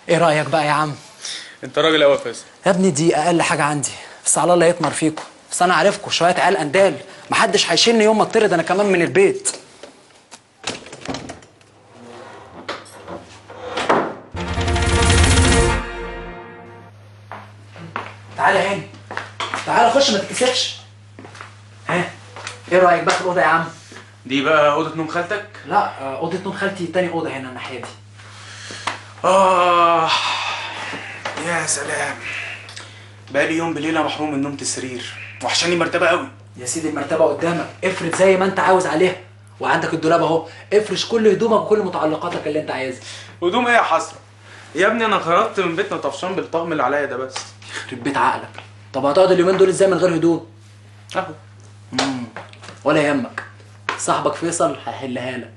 ايه رايك بقى يا عم انت راجل قوي يا فيصل يا ابني دي اقل حاجه عندي بس على الله يطمر فيكم بس انا عارفكم شويه عيال اندال محدش هيشيلني يوم ما اطرد انا كمان من البيت تعالى هنا تعالى خش ما تتكسفش ها ايه رايك بقى في الاوضه يا عم دي بقى اوضه نوم خالتك لا آه، اوضه نوم خالتي تاني اوضه هنا الناحيه دي اه يا سلام بقالي يوم بليله محروم من نومة السرير وحشاني مرتبه قوي يا سيدي المرتبه قدامك افرد زي ما انت عاوز عليها وعندك الدولاب اهو افرش كل هدومك وكل متعلقاتك اللي انت عايزها هدوم ايه يا حسره يا ابني انا خرجت من بيتنا طفشان بالطقم اللي عليا ده بس يخرب بيت عقلك طب هتقعد اليومين دول ازاي من غير هدوم اهو ولا يهمك صاحبك فيصل هيحلها لك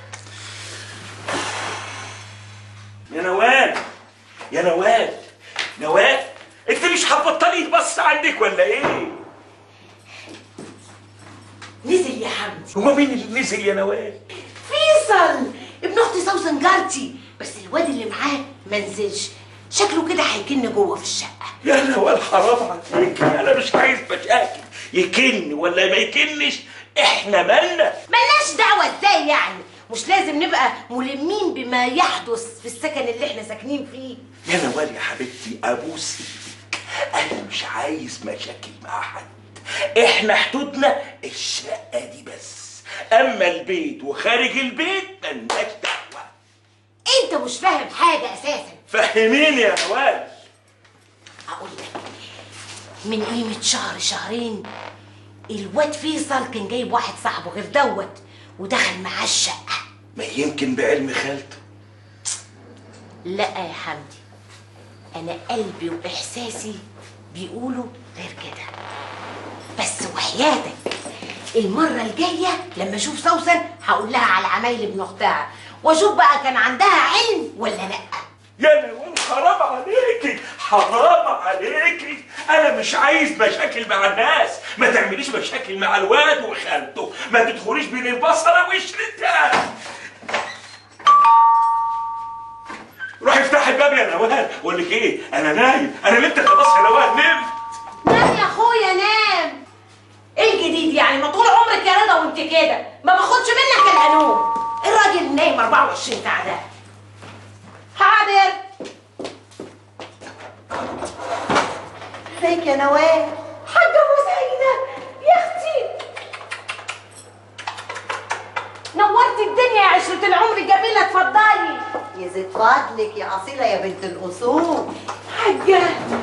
يا نوال يا نوال نوال انت مش هتبطلي تبص عندك ولا ايه؟ نزل يا حمدي هو مين اللي نزل يا نوال؟ فيصل ابن اختي سوسن جارتي بس الواد اللي معاه ما نزلش شكله كده هيكن جوه في الشقه يا نوال حرام عليك انا مش عايز مشاكل يكن ولا ما يكنش احنا مالنا ملناش دعوه ازاي يعني مش لازم نبقى ملمين بما يحدث في السكن اللي احنا ساكنين فيه يا نوال يا حبيبتي ابوس ايدك انا مش عايز مشاكل مع حد احنا حدودنا الشقه دي بس اما البيت وخارج البيت ملناش دعوه انت مش فاهم حاجه اساسا فهميني يا نوال اقول لك من قيمه شهر شهرين الواد فيصل كان جايب واحد صاحبه غير دوت ودخل معاه الشقه ما يمكن بعلم خالته لا يا حمدي انا قلبي واحساسي بيقولوا غير كده بس وحياتك المره الجايه لما اشوف سوسن هقول لها على عمايل ابن اختها واشوف بقى كان عندها علم ولا لا يا نوال حرام عليكي حرام عليكي انا مش عايز مشاكل مع الناس ما تعمليش مشاكل مع الواد وخالته ما تدخليش بين البصره وشرتها روح افتح الباب يا نوال بقول لك ايه انا نايم انا نمت خلاص يا نوال نمت نام يا اخويا نام ايه الجديد يعني ما طول عمرك يا رضا وانت كده ما باخدش منك الا نوم الراجل نايم 24 ساعه ده حاضر ازيك يا نوال حاجه مسيده يا اختي نورتي الدنيا يا عشرة العمر الجميلة اتفضلي يزيد فضلك يا أصيلة يا بنت الأصول حاجة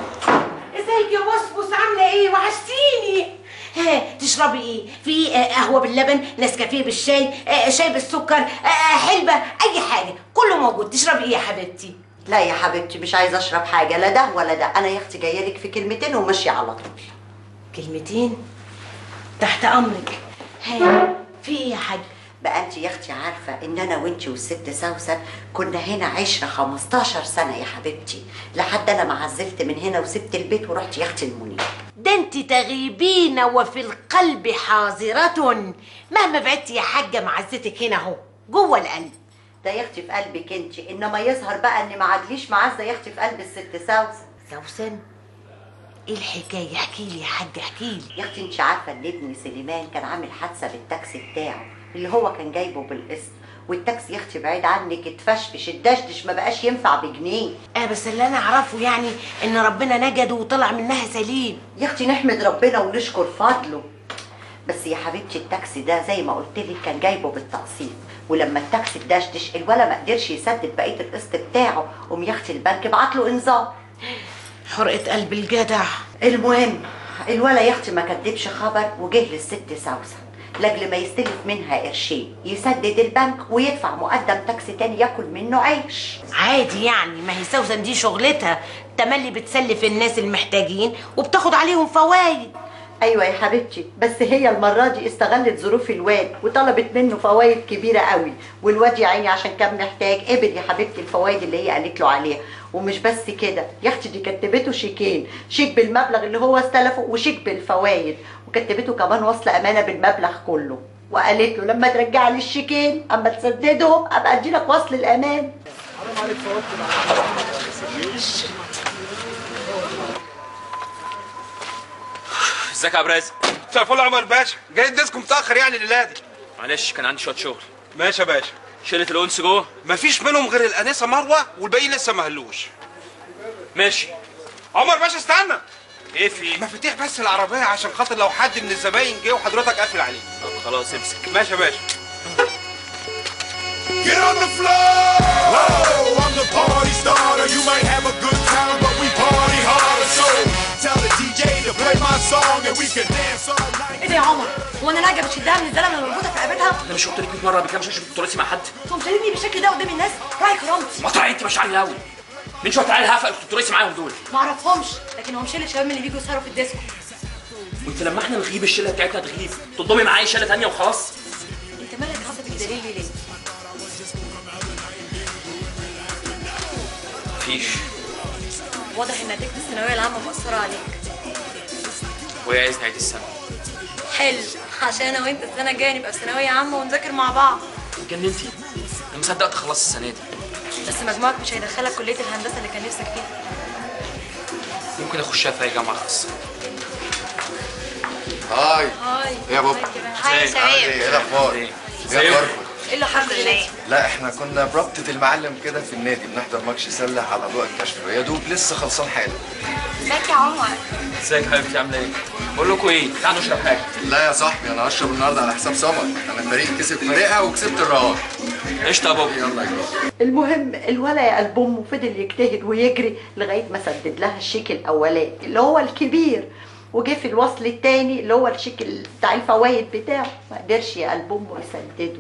ازيك يا بصبص عاملة ايه وحشتيني ها تشربي ايه؟ في آه، قهوة باللبن، نسكافيه بالشاي، آه، شاي بالسكر، آه، آه، حلبة، أي حاجة، كله موجود، تشربي ايه يا حبيبتي؟ لا يا حبيبتي مش عايزة أشرب حاجة لا ده ولا ده أنا يا أختي جاية لك في كلمتين وماشية على طول كلمتين تحت أمرك. ها في ايه يا حاج؟ بقى أنت يا أختي عارفة إن أنا وأنت والست سوسن كنا هنا عشرة 15 سنة يا حبيبتي لحد أنا ما عزلت من هنا وسبت البيت ورحت يا أختي المنيب ده انت تغيبين وفي القلب حاضرة مهما بعدتي يا حاجة معزتك هنا اهو جوه القلب ده يا أختي في قلبك أنت إنما يظهر بقى إن ما عادليش معزة يا أختي في قلب الست سوسن سوسن ايه الحكاية احكي لي يا حاج احكي لي يا اختي انت عارفه ان ابني سليمان كان عامل حادثه بالتاكسي بتاعه اللي هو كان جايبه بالقسط والتاكسي يا اختي بعيد عنك اتفشفش الدشدش ما بقاش ينفع بجنيه اه بس اللي انا اعرفه يعني ان ربنا نجده وطلع منها سليم يا اختي نحمد ربنا ونشكر فضله بس يا حبيبتي التاكسي ده زي ما قلت لك كان جايبه بالتقسيط ولما التاكسي اتدشدش الولا ما قدرش يسدد بقيه القسط بتاعه قوم يا اختي البنك بعت له انذار حرقة قلب الجدع المهم الولا يا اختي ما كدبش خبر وجه للست سوسن لاجل ما يستلف منها قرشين يسدد البنك ويدفع مقدم تاكسي تاني ياكل منه عيش عادي يعني ما هي سوسن دي شغلتها تملي بتسلف الناس المحتاجين وبتاخد عليهم فوايد ايوه يا حبيبتي بس هي المره دي استغلت ظروف الواد وطلبت منه فوايد كبيره قوي والواد يا عيني عشان كان محتاج قبل يا حبيبتي الفوايد اللي هي قالت له عليها ومش بس كده يا اختي دي كتبته شيكين شيك بالمبلغ اللي هو استلفه وشيك بالفوايد وكتبته كمان وصل امانه بالمبلغ كله وقالت له لما ترجع لي الشيكين اما تسددهم ابقى ادي لك وصل الامان ازيك يا ابراز مساء الفل يا عمر باشا جاي الديسكو متاخر يعني الليله دي معلش كان عندي شويه شغل ماشي يا باشا شله الانس جوه مفيش منهم غير الانسه مروه والباقي لسه ما هلوش ماشي عمر باشا استنى ايه في مفاتيح بس العربيه عشان خاطر لو حد من الزباين جه وحضرتك قافل عليه طب خلاص امسك ماشي يا باشا Get on the floor! Whoa, I'm the party starter. You might have a good time, but we party harder. So tell the DJ to play my song and we can dance all night. ايه ده يا عمر؟ هو انا ناجي بشدها من الزلمه اللي مربوطه في رقبتها؟ انا مش قلت لك 100 مره قبل كده مش هشوف التراثي مع حد تقوم شايفني بالشكل ده قدام الناس؟ راعي كرامتي ما طلع انت مش عامل قوي من شويه تعالى هفق التراثي معاهم دول ما اعرفهمش لكن هم شله شباب من اللي بيجوا يسهروا في الديسكو وانت لما احنا نغيب الشله بتاعتنا تغيب تضمي معايا شله ثانيه وخلاص انت مالك حاطط الدليل ليه؟ مفيش واضح ان نتيجه الثانويه العامه مأثره عليك وهي عايز نهايه السنه حلو عشان انا وانت السنه الجايه نبقى في ثانويه عامه ونذاكر مع بعض اتجننتي انا مصدق تخلص السنه دي بس مجموعك مش هيدخلك كليه الهندسه اللي كان نفسك فيها ممكن اخشها في اي جامعه خاصه هاي هاي إيه يا بابا؟ هاي يا شباب ايه الاخبار؟ ايه ايه اخباركم؟ ايه اللي حصل لله؟ لا احنا كنا بربطة المعلم كده في النادي بنحضر ماتش سلة على اضواء الكشف ويا دوب لسه خلصان حالا ازيك يا عمر؟ ازيك يا حبيبتي عامله ايه بقول لكم ايه تعالوا نشرب حاجه لا يا صاحبي انا هشرب النهارده على حساب سمر انا فريق كسب فريقها وكسبت الرهان قشطه يا بابا يلا يا جماعه المهم الولا يا قلب امه فضل يجتهد ويجري لغايه ما سدد لها الشيك الاولاني اللي هو الكبير وجه في الوصل التاني اللي هو الشيك ال- بتاع الفوايد بتاعه ما قدرش يا قلب امه يسدده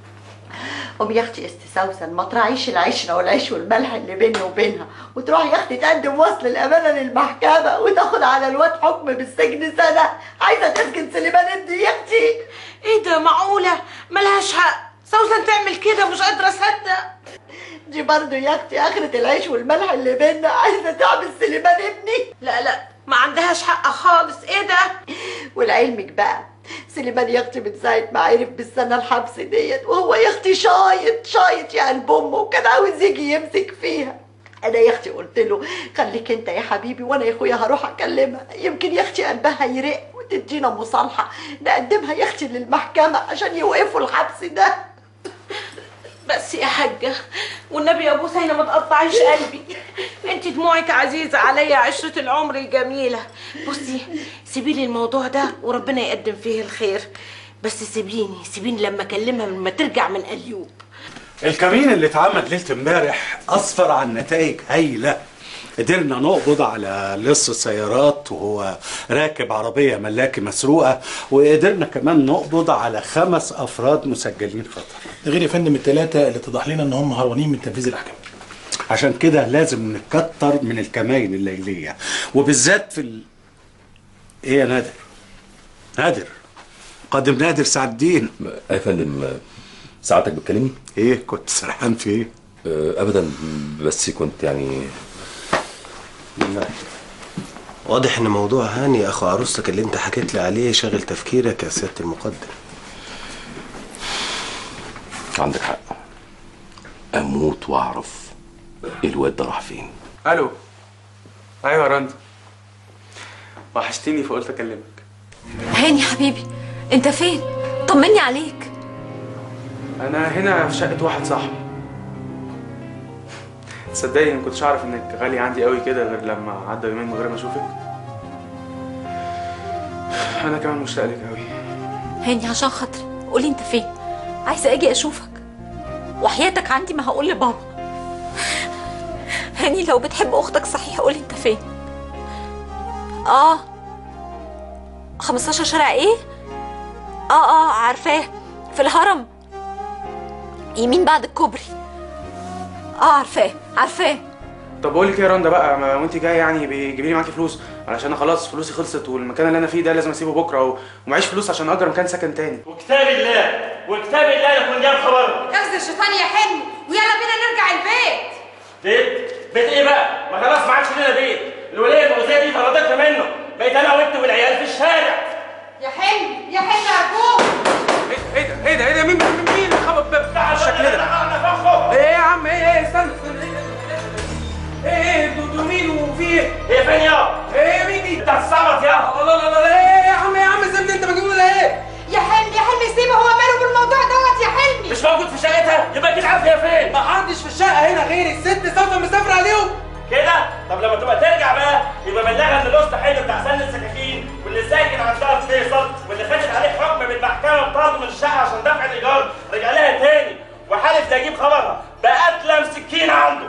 قوم يا اختي استسوسن ما تراعيش العشره والعيش والملح اللي بيني وبينها وتروح يا اختي تقدم وصل الامانه للمحكمه وتاخد على الواد حكم بالسجن سنه عايزه تسجن سليمان ابني يا اختي ايه ده معقولة ملهاش حق سوسن تعمل كده مش قادرة اصدق دي برضه يا اختي اخرة العيش والملح اللي بينا عايزه تعمل سليمان ابني لا لا ما عندهاش حق خالص ايه ده ولعلمك بقى سليمان يا اختي من ساعه ما عرف بالسنه الحبس ديت وهو يا اختي شايط شايط يا قلب امه وكان عاوز يجي يمسك فيها انا يا اختي قلت له خليك انت يا حبيبي وانا يا اخويا هروح اكلمها يمكن يا اختي قلبها يرق وتدينا مصالحه نقدمها يا اختي للمحكمه عشان يوقفوا الحبس ده بس يا حاجة والنبي يا ابو سينا ما تقطعيش قلبي انت دموعك عزيزة عليا عشرة العمر الجميلة بصي سيبي لي الموضوع ده وربنا يقدم فيه الخير بس سيبيني سيبيني لما اكلمها لما ترجع من اليوب الكمين اللي اتعمل ليله امبارح اسفر عن نتائج هايله قدرنا نقبض على لص سيارات وهو راكب عربية ملاكي مسروقة وقدرنا كمان نقبض على خمس أفراد مسجلين خطر ده غير يا فندم الثلاثه اللي اتضح لنا ان هم هربانين من تنفيذ الاحكام عشان كده لازم نكتر من الكمائن الليلية وبالذات في ال... ايه يا نادر نادر قادم نادر سعد الدين يا فندم ساعتك بتكلمني؟ ايه كنت سرحان في ايه؟ أه، ابدا بس كنت يعني واضح ان موضوع هاني اخو عروستك اللي انت حكيت لي عليه شاغل تفكيرك يا سياده المقدم عندك حق اموت واعرف الواد ده راح فين الو ايوه يا رندا وحشتني فقلت اكلمك هاني حبيبي انت فين؟ طمني عليك انا هنا في شقه واحد صاحبي تصدقني ما كنتش اعرف انك غالية عندي قوي كده غير لما عدى يومين من غير ما اشوفك انا كمان مشتاق لك قوي هاني عشان خاطري قولي انت فين عايزه اجي اشوفك وحياتك عندي ما هقول لبابا هاني لو بتحب اختك صحيح قولي انت فين اه 15 شارع ايه اه اه عارفاه في الهرم يمين بعد الكوبري اه عارفاه عارفاه طب بقول لك ايه يا رندا بقى ما وانت جايه يعني بيجيبي لي معاكي فلوس علشان انا خلاص فلوسي خلصت والمكان اللي انا فيه ده لازم اسيبه بكره و- ومعيش فلوس عشان اجر مكان سكن تاني وكتاب الله وكتاب الله يكون جاب خبر اخذ الشيطان يا حلمي ويلا بينا نرجع البيت بيت بيت ايه بقى؟ ما خلاص ما عادش لنا بيت الوليه المؤذيه دي طردتنا منه بقيت انا وانت والعيال في الشارع يا حلمي يا حلمي ارجوك ايه ده ايه ده ايه ده مين مين مين اللي خبط باب بالشكل ده انا فخه ايه يا عم ايه ايه استنى استنى عافيه فين؟ ما حدش في الشقه هنا غيري الست سوسن مسافره عليهم كده طب لما تبقى ترجع بقى يبقى بلغها ان الاسطى حلو بتاع سن السكاكين واللي ساكن عندها في فيصل واللي خدت عليه حكم من المحكمه بطرده من الشقه عشان دفع الايجار رجع لها تاني وحالف لا يجيب خبرها بقتلم سكين عنده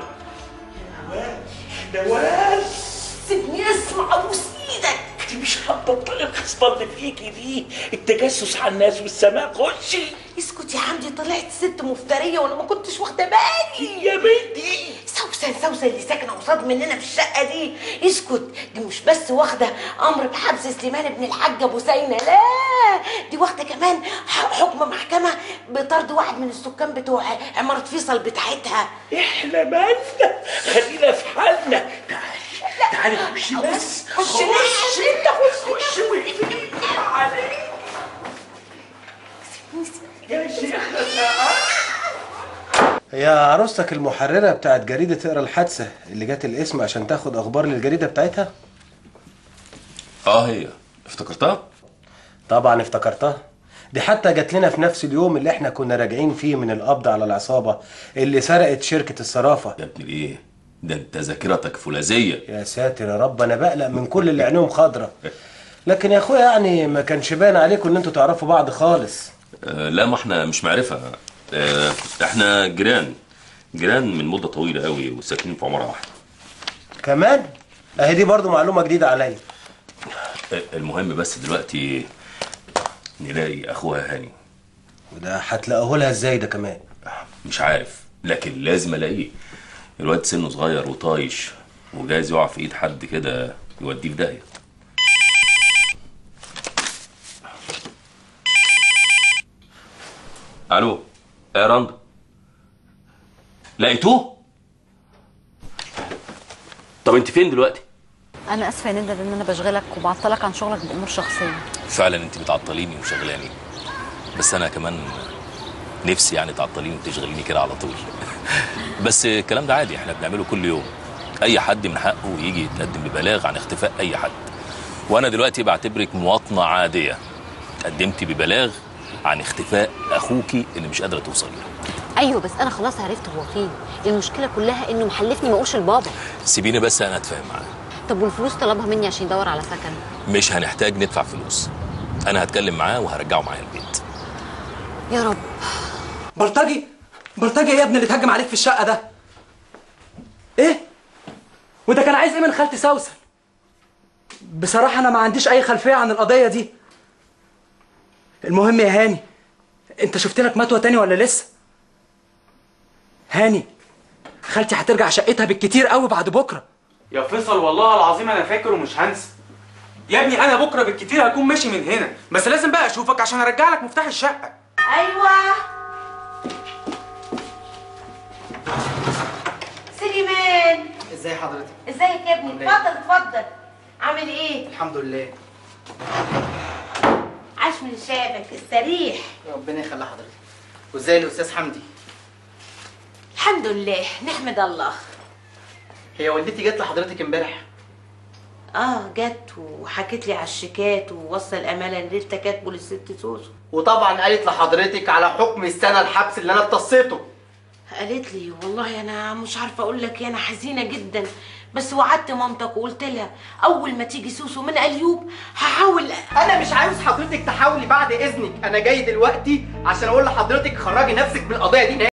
نوال سيبني اسمع ابوس ايدك انت مش هتبطلي الخصبه اللي فيكي دي التجسس على الناس والسماء خشي اسكت يا حمدي طلعت ست مفتريه وانا ما كنتش واخده بالي يا بنتي سوسن سوسن اللي ساكنه قصاد مننا في الشقه دي اسكت دي مش بس واخده امر بحبس سليمان ابن الحاج ابو سينا لا دي واخده كمان ح- حكم محكمه بطرد واحد من السكان بتوع عماره فيصل بتاعتها احنا مالنا خلينا في حالنا تعالي تعالي خشي بس خش ليه انت خش خش واقفلي عليك يا شيخ هي عروستك المحررة بتاعت جريدة اقرا الحادثة اللي جات الاسم عشان تاخد اخبار للجريدة بتاعتها؟ اه هي افتكرتها؟ طبعا افتكرتها دي حتى جات لنا في نفس اليوم اللي احنا كنا راجعين فيه من القبض على العصابة اللي سرقت شركة الصرافة يا ابني ايه؟ ده انت ذاكرتك فولاذيه يا ساتر يا رب انا بقلق من كل اللي عينيهم خضرة لكن يا اخويا يعني ما كانش باين عليكم ان انتوا تعرفوا بعض خالص آه لا ما احنا مش معرفه آه احنا جيران جيران من مده طويله قوي وساكنين في عماره واحده كمان اهي دي برضو معلومة جديدة عليا آه المهم بس دلوقتي نلاقي اخوها هاني وده هتلاقوه لها ازاي ده كمان مش عارف لكن لازم الاقيه الواد سنه صغير وطايش وجايز يقع في ايد حد كده يوديه في داهيه الو يا رندا لقيتوه طب انت فين دلوقتي انا اسفه يا ندى ان انا بشغلك وبعطلك عن شغلك بامور شخصيه فعلا انت بتعطليني وشغلاني بس انا كمان نفسي يعني تعطليني وتشغليني كده على طول بس الكلام ده عادي احنا بنعمله كل يوم اي حد من حقه يجي يتقدم ببلاغ عن اختفاء اي حد وانا دلوقتي بعتبرك مواطنه عاديه قدمتي ببلاغ عن اختفاء اخوكي اللي مش قادره توصلي له ايوه بس انا خلاص عرفت هو فين المشكله كلها انه محلفني ما اقولش لبابا سيبيني بس انا اتفاهم معاه طب والفلوس طلبها مني عشان يدور على سكن مش هنحتاج ندفع فلوس انا هتكلم معاه وهرجعه معايا البيت يا رب بلطجي بلطجي ايه يا ابني اللي اتهجم عليك في الشقه ده ايه وده كان عايز ايه من خالتي سوسن بصراحه انا ما عنديش اي خلفيه عن القضيه دي المهم يا هاني انت شفت لك متوه تاني ولا لسه هاني خالتي هترجع شقتها بالكتير قوي بعد بكره يا فيصل والله العظيم انا فاكر ومش هنسى يا ابني انا بكره بالكتير هكون ماشي من هنا بس لازم بقى اشوفك عشان ارجع لك مفتاح الشقه ايوه سليمان ازاي حضرتك ازيك يا ابني عامل إيه؟ اتفضل اتفضل عامل ايه الحمد لله عاش من شافك استريح ربنا يخلي حضرتك وازاي الاستاذ حمدي الحمد لله نحمد الله هي والدتي جت لحضرتك امبارح اه جت وحكت لي على الشيكات ووصل امانه ان انت كاتبه للست سوسو وطبعا قالت لحضرتك على حكم السنه الحبس اللي انا اتصيته قالت لي والله انا مش عارفه اقول لك إيه، انا حزينه جدا بس وعدت مامتك وقلت لها اول ما تيجي سوسو من اليوب هحاول انا مش عاوز حضرتك تحاولي بعد اذنك انا جاي دلوقتي عشان اقول لحضرتك خرجي نفسك من القضيه دي